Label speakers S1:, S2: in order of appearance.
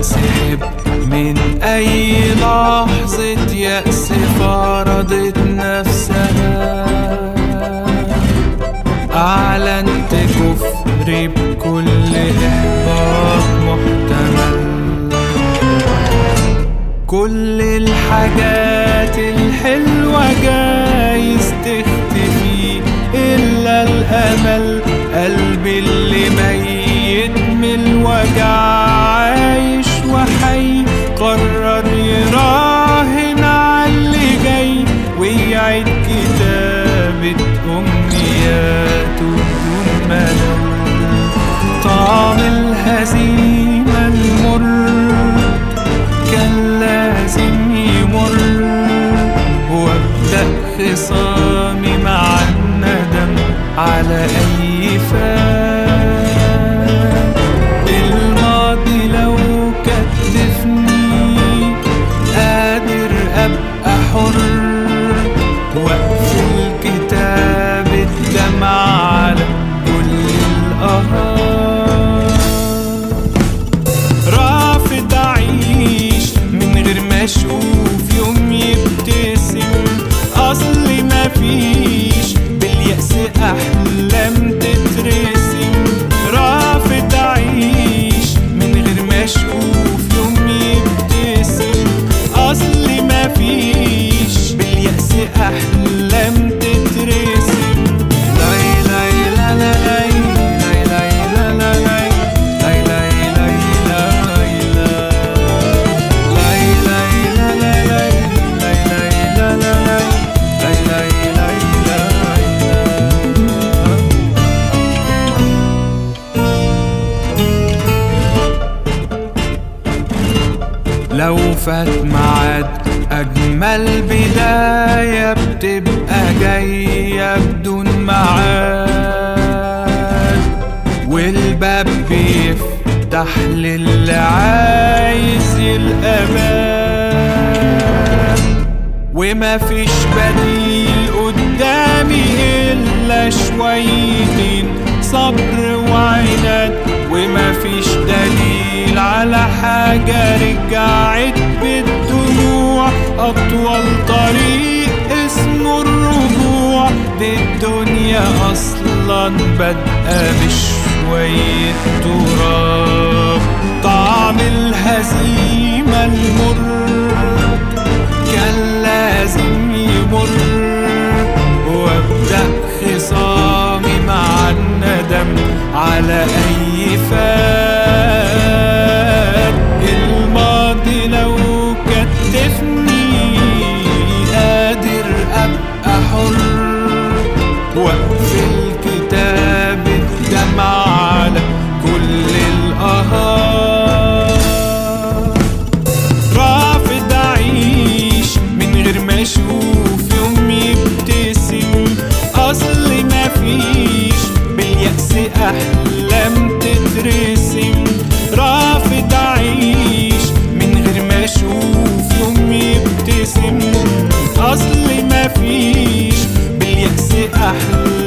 S1: انسحب من اي لحظة يأس فرضت نفسها اعلنت كفري بكل احباط محتمل كل الحاجات الحلوة جايز تختفي إلا الأمل قلبي اللي ميت من الوجع عايش وحي قرر يراهن على اللي جاي ويعيد كتابة أمنياته بدون ملل طعم الهزيمة المر كان لازم يمر وابدأ خصامي مع الندم على أي فات الماضي لو كتفني قادر أبقى حر وأقفل كتاب الدمع على كل الأهات رافض أعيش من غير ما أشوف يوم يبتسم أصل مفيش باليأس أحلام تترسم رافض أعيش من غير ما أشوف يوم يبتسم أصل مفيش باليأس أحلام تترسم لاي لاي لا لا لاي لاي لاي لا لا لاي لاي لاي لاي لاي لا لاي لاي لا لا لاي لاي لاي لا لا لاي لاي لاي لاي لاي لو فات معاد أجمل بداية بتبقى جاية بدون معاد والباب بيفتح للي عايز يلقى باب وما فيش بديل قدامي إلا شويتين صبر وعناد وما فيش دليل على حاجة رجعت بالدموع أطول طريق اسمه الرجوع دي الدنيا أصلا بادئة بشوية تراب طعم الهزيمة المر كان لازم يمر وابدأ خصامي مع الندم على أي فات الماضي لو كتفني قادر أبقى حر وأقفل كتاب الدمع على كل الأهات رافض أعيش من غير ما أشوف يوم يبتسم أصل مفيش باليأس أحلام تترسم رافض أعيش من غير ما أشوف يوم يبتسم أصل مفيش باليأس أحلام